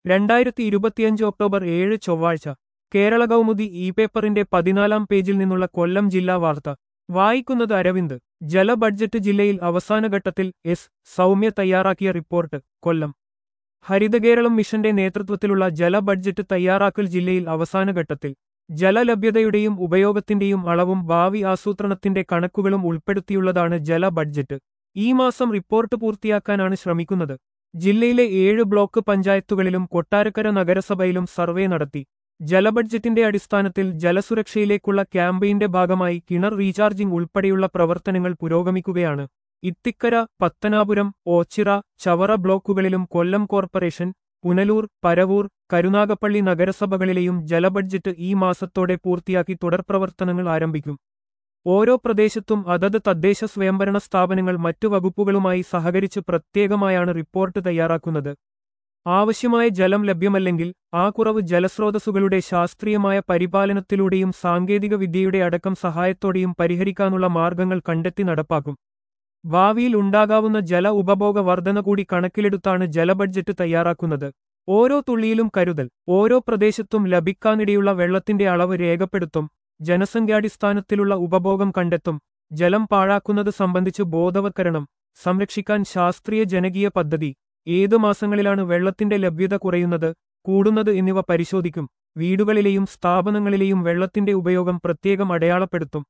രണ്ടായിരത്തി ഇരുപത്തിയഞ്ച് ഒക്ടോബർ ഏഴ് ചൊവ്വാഴ്ച കേരള കൗമുദി ഇ പേപ്പറിന്റെ പതിനാലാം പേജിൽ നിന്നുള്ള കൊല്ലം ജില്ലാ വാർത്ത വായിക്കുന്നത് അരവിന്ദ് ജല ബഡ്ജറ്റ് ജില്ലയിൽ അവസാനഘട്ടത്തിൽ എസ് സൗമ്യ തയ്യാറാക്കിയ റിപ്പോർട്ട് കൊല്ലം ഹരിതകേരളം മിഷന്റെ നേതൃത്വത്തിലുള്ള ജല ബഡ്ജറ്റ് തയ്യാറാക്കൽ ജില്ലയിൽ അവസാനഘട്ടത്തിൽ ജലലഭ്യതയുടെയും ഉപയോഗത്തിന്റെയും അളവും ഭാവി ആസൂത്രണത്തിന്റെ കണക്കുകളും ഉൾപ്പെടുത്തിയുള്ളതാണ് ജല ബഡ്ജറ്റ് ഈ മാസം റിപ്പോർട്ട് പൂർത്തിയാക്കാനാണ് ശ്രമിക്കുന്നത് ജില്ലയിലെ ഏഴ് ബ്ലോക്ക് പഞ്ചായത്തുകളിലും കൊട്ടാരക്കര നഗരസഭയിലും സർവേ നടത്തി ജലബഡ്ജറ്റിന്റെ അടിസ്ഥാനത്തിൽ ജലസുരക്ഷയിലേക്കുള്ള ക്യാമ്പയിന്റെ ഭാഗമായി കിണർ റീചാർജിംഗ് ഉൾപ്പെടെയുള്ള പ്രവർത്തനങ്ങൾ പുരോഗമിക്കുകയാണ് ഇത്തിക്കര പത്തനാപുരം ഓച്ചിറ ചവറ ബ്ലോക്കുകളിലും കൊല്ലം കോർപ്പറേഷൻ പുനലൂർ പരവൂർ കരുനാഗപ്പള്ളി നഗരസഭകളിലെയും ജലബഡ്ജറ്റ് ഈ മാസത്തോടെ പൂർത്തിയാക്കി തുടർപ്രവർത്തനങ്ങൾ ആരംഭിക്കും ഓരോ പ്രദേശത്തും അതത് തദ്ദേശ സ്വയംഭരണ സ്ഥാപനങ്ങൾ മറ്റു വകുപ്പുകളുമായി സഹകരിച്ച് പ്രത്യേകമായാണ് റിപ്പോർട്ട് തയ്യാറാക്കുന്നത് ആവശ്യമായ ജലം ലഭ്യമല്ലെങ്കിൽ ആ കുറവ് ജലസ്രോതസ്സുകളുടെ ശാസ്ത്രീയമായ പരിപാലനത്തിലൂടെയും സാങ്കേതിക വിദ്യയുടെ അടക്കം സഹായത്തോടെയും പരിഹരിക്കാനുള്ള മാർഗങ്ങൾ കണ്ടെത്തി നടപ്പാക്കും ഭാവിയിൽ ഉണ്ടാകാവുന്ന ജല ഉപഭോഗ വർധന കൂടി കണക്കിലെടുത്താണ് ജലബഡ്ജറ്റ് തയ്യാറാക്കുന്നത് ഓരോ തുള്ളിയിലും കരുതൽ ഓരോ പ്രദേശത്തും ലഭിക്കാനിടയുള്ള വെള്ളത്തിന്റെ അളവ് രേഖപ്പെടുത്തും ജനസംഖ്യാടിസ്ഥാനത്തിലുള്ള ഉപഭോഗം കണ്ടെത്തും ജലം പാഴാക്കുന്നത് സംബന്ധിച്ച് ബോധവത്കരണം സംരക്ഷിക്കാൻ ശാസ്ത്രീയ ജനകീയ പദ്ധതി ഏതു മാസങ്ങളിലാണ് വെള്ളത്തിന്റെ ലഭ്യത കുറയുന്നത് കൂടുന്നത് എന്നിവ പരിശോധിക്കും വീടുകളിലെയും സ്ഥാപനങ്ങളിലെയും വെള്ളത്തിന്റെ ഉപയോഗം പ്രത്യേകം അടയാളപ്പെടുത്തും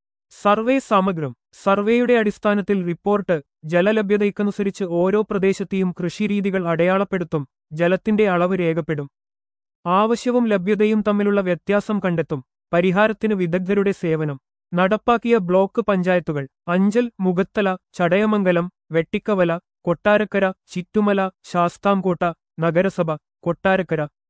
സർവേ സമഗ്രം സർവേയുടെ അടിസ്ഥാനത്തിൽ റിപ്പോർട്ട് ജലലഭ്യതയ്ക്കനുസരിച്ച് ഓരോ പ്രദേശത്തെയും കൃഷിരീതികൾ അടയാളപ്പെടുത്തും ജലത്തിന്റെ അളവ് രേഖപ്പെടും ആവശ്യവും ലഭ്യതയും തമ്മിലുള്ള വ്യത്യാസം കണ്ടെത്തും പരിഹാരത്തിന് വിദഗ്ധരുടെ സേവനം നടപ്പാക്കിയ ബ്ലോക്ക് പഞ്ചായത്തുകൾ അഞ്ചൽ മുഖത്തല ചടയമംഗലം വെട്ടിക്കവല കൊട്ടാരക്കര ചിറ്റുമല ശാസ്താംകോട്ട നഗരസഭ കൊട്ടാരക്കര